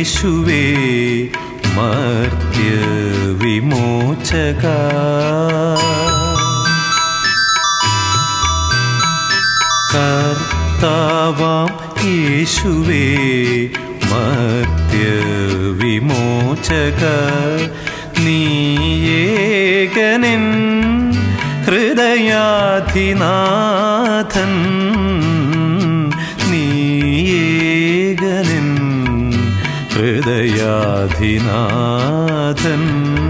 യേശുവേ മർത്യ വിമോചക കർത്താവാം യേശുവേ മർത്യ വിമോചക നീയേകനൻ ഹൃദയാധിനാഥൻ നീയേകനൻ ഹൃദയാധിനാഥൻ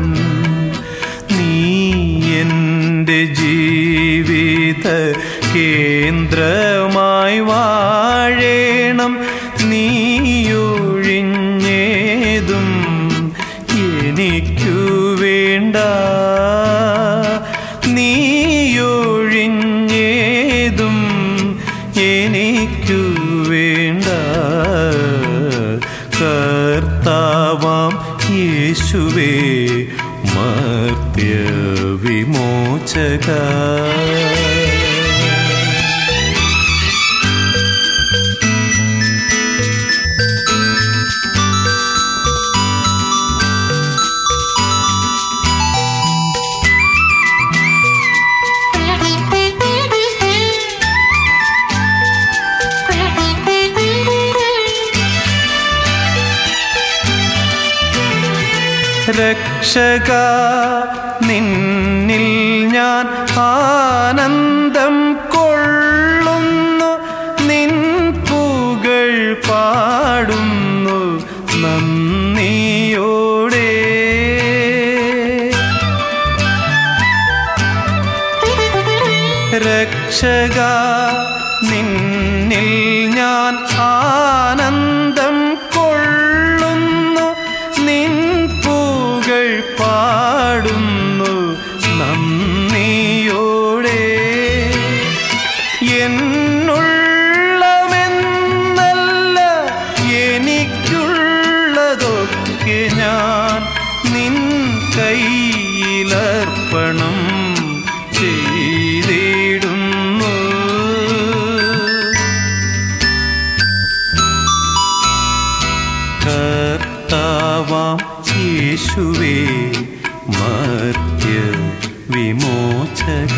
നീ എൻ്റെ ജീവിത കേന്ദ്രമായി വാഴേണം നീയൊഴിഞ്ഞേതും എനിക്കു വേണ്ട നീയൊഴിഞ്ഞേതും എനിക്കു വേണ്ട കർത്താവാം യേശുവേ മർത്യ വിമോചക രക്ഷക നിന്നിൽ ഞാൻ ആനന്ദം കൊള്ളുന്നു നിൻ പുകൾ പാടുന്നു നന്ദിയോടെ രക്ഷക നിന്നിൽ ഞാൻ ആനന്ദം കൊള്ളുന്നു നിൻ പൂകൾ പാടുന്നു നന്ദിയോടെ എന്നുള്ളമെന്നല്ല എനിക്കുള്ളതൊക്കെ ഞാൻ നിൻ കയ്യിലർപ്പണം ചെയ്തിടുന്നു കർത്താവാം യേശുവേ മർത്യ വിമോചക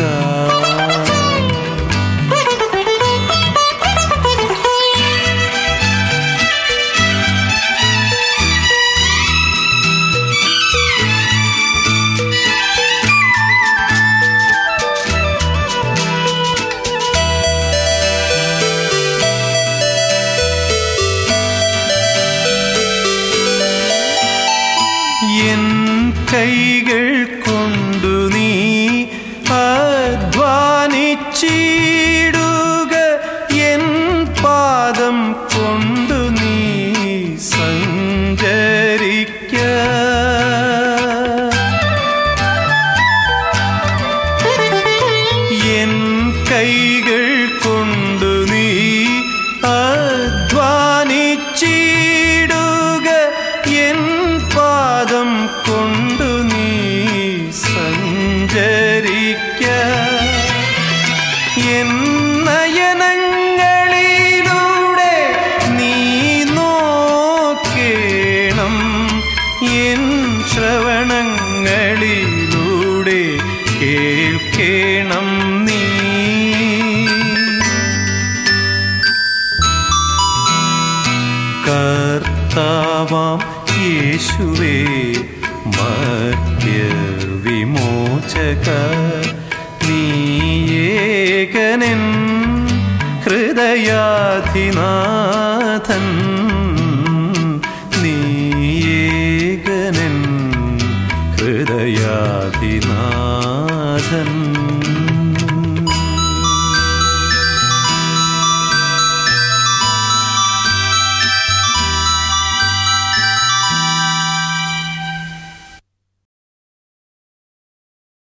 എൻ കൈകൾ കൊണ്ടു നീ അധ്വാനിച്ചിടുക എൻ പാദം കൊണ്ടു നീ സഞ്ചരിക്ക എൻ കൈകൾ കൊണ്ടു നീ അധ്വാനിച്ചിടുക എൻ പാദം കൊണ്ടു നീ സഞ്ചരിക്ക എൻ നയനങ്ങളിലൂടെ നീ നോക്കേണം എൻ ശ്രവണങ്ങളിലൂടെ കേൾക്കേണം നീ കർത്താവാം യേശുവേ മർത്യ വിമോചക നീയേകനൻ ഹൃദയാധിനാഥൻ നീയേകനൻ ഹൃദയാധിനാഥൻ